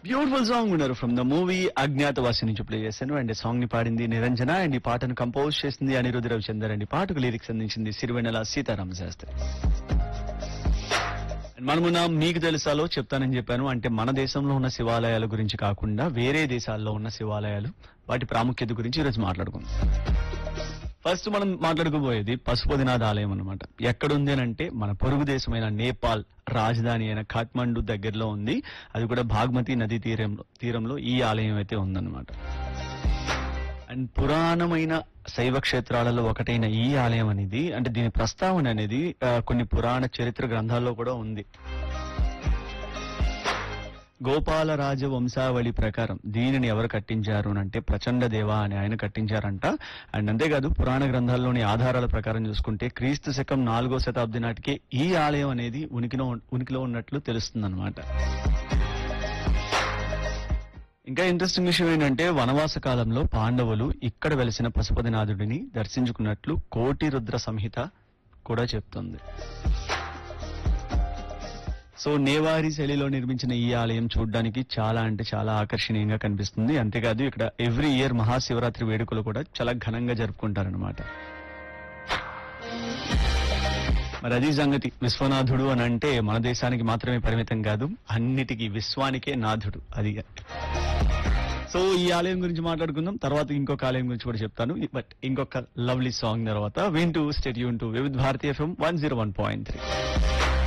beautiful song ఉన్నారు from the movie Agnyaathavaasi నుంచి play చేశాను అండ్ సాంగ్ ని పాడింది నిరంజన అండ్ ఈ పాటను కంపోజ్ చేసింది అనిరుద్ధ రవిచందర్ అండ్ ఈ పాటకు లిరిక్స్ అందించింది సిరివెన్నెల సీతారామ శాస్త్రి And మనమున్న మీకు తెలుసాలో చెప్తానని చెప్పాను అంటే మన దేశంలో ఉన్న శివాలయాల గురించి కాకుండా వేరే దేశాల్లో ఉన్న శివాలయాలు వాటి ప్రాముఖ్యత గురించి ఈరోజు మాట్లాడుకుందాం ఫస్ట్ మనం మాట్లాడుకోబోయేది పశుపతినాథ ఆలయం అన్నమాట ఎక్కడుంది అని అంటే మన పొరుగు దేశమైన నేపాల్ రాజధాని అయిన కాఠ్మండు దగ్గరలో ఉంది అది కూడా భాగ్మతి నదీ తీరంలో తీరంలో ఈ ఆలయం అయితే ఉందన్నమాట అండ్ పురాణమైన శైవ క్షేత్రాలలో ఒకటైన ఈ ఆలయం అనేది అంటే దీని ప్రస్తావన అనేది ఆ, కొన్ని పురాణ చరిత్ర గ్రంథాల్లో కూడా ఉంది గోపాల రాజ వంశావళి ప్రకారం దీనిని ఎవరు కట్టించారు అని అంటే ప్రచండ దేవ అని ఆయన కట్టించారంట అండ్ అంతేకాదు పురాణ గ్రంథాల్లోని ఆధారాల ప్రకారం చూసుకుంటే క్రీస్తు శకం నాలుగో శతాబ్ది నాటికే ఈ ఆలయం అనేది ఉనికిలో ఉనికిలో ఉన్నట్లు తెలుస్తుందన్నమాట ఇంకా ఇంట్రెస్టింగ్ విషయం ఏంటంటే వనవాస కాలంలో పాండవులు ఇక్కడ వెలిసిన పశుపతినాథుడిని దర్శించుకున్నట్లు కోటి రుద్ర సంహిత కూడా చెప్తుంది సో నేవారి శైలిలో నిర్మించిన ఈ ఆలయం చూడడానికి చాలా అంటే చాలా ఆకర్షణీయంగా కనిపిస్తుంది అంతేకాదు ఇక్కడ ఎవ్రీ ఇయర్ మహాశివరాత్రి వేడుకలు కూడా చాలా ఘనంగా జరుపుకుంటారనమాట మరి అది సంగతి విశ్వనాథుడు అని అంటే మన దేశానికి మాత్రమే పరిమితం కాదు అన్నిటికీ విశ్వానికే నాథుడు అది సో ఈ ఆలయం గురించి మాట్లాడుకుందాం తర్వాత ఇంకొక ఆలయం గురించి కూడా చెప్తాను బట్ ఇంకొక లవ్లీ సాంగ్ తర్వాత వింటూ స్టేట్ యూన్ to Vividh Bharati FM one zero one point three